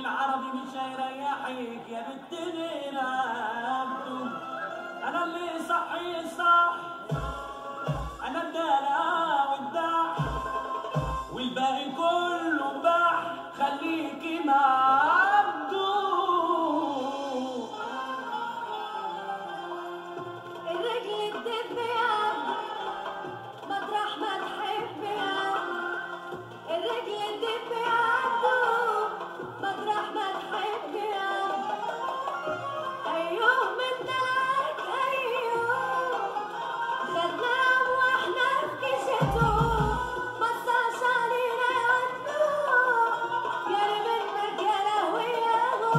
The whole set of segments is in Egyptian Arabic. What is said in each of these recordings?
والعربي مش هيريحك يا بنت نيرانتو انا اللي صحي صح انا الدلع والدح والباقي كله بح خليكي مع عبده الرجل تدب يا مطرح ما تحب يا الرجل تدب يا عبدو مطرح ما تحب يا ايوه من دلعك ايوه خدناه واحنا في كيشته مصاص علينا يا عبدو يا منك يا لهوي يا هو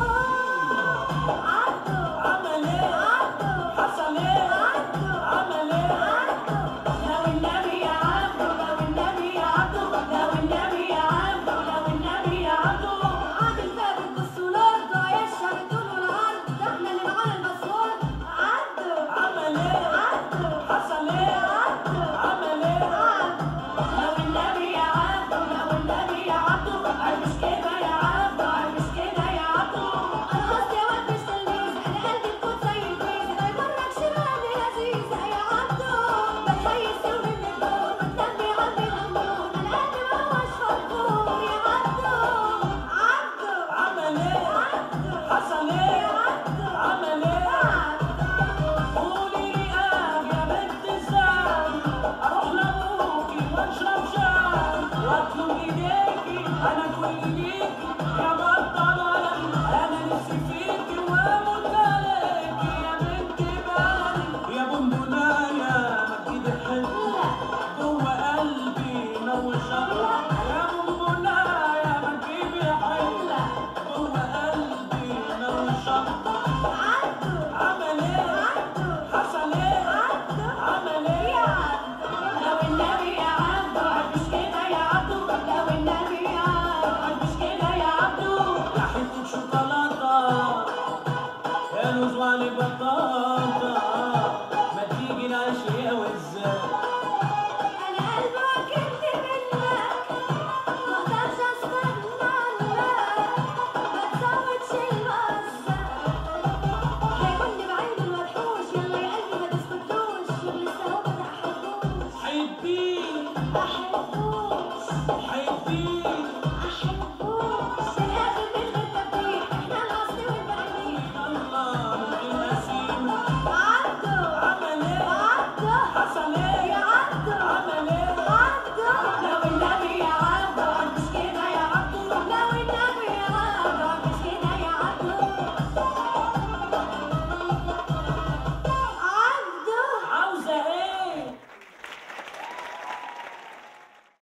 عبدو عمل ايه عبدو حصل ايه عبدو عمل ايه لو النبي يا عبدو لو النبي يا عبدو لو النبي يا عبدو لو النبي يا عبدو عامل ثابت بالسولار ضايشها بالطول والعرض ده احنا اللي معانا المسؤول عبدو عمل ايه عبدو حصل ايه عبدو عمل ايه عبدو لو النبي يا عبدو لو النبي يا عبدو مش كده يا عبدو مش كده يا عبدو انا قصدي يا واد مش تلميذ انا قلبي تكون زي الفيل ما يمركش مالي لذيذ يا عبدو بتخيل سوي من الدور بتنبي عندي الامور انا قلبي ما هوش فرفور يا عبدو عبدو عمل ايه عبدو حصل ايه عبدو عمل ايه قولي لي اه يا بنت الزعل اروح لابوكي واشرب شاي واطلب ايديكي انا كل ليكي يا بطلة انا نفسي فيكي واموت عليكي يا بنت بلدي يا بنبناية ما تجيبي حلو جوه قلبي نور شر يا بنبناية ما تجيبي حلو جوه قلبي نور شر عبدو عمل ايه عبدو حصل ايه عبدو عمل ايه لو النبي يا عبدو مش كده يا عبدو لو النبي يا عبدو مش كده يا عبدو يا حتة شوكولاتة يا لوز وعلي بطاطا ما تيجي العشية والزاد انا قلبي واكلني منك ما اقدرش استغنى عنك ما تزودش الوزن هيكون بعينه المدحوش يلا يا قلبي ما تسكتلوش شغل السوا ما تحبوش حبيه احب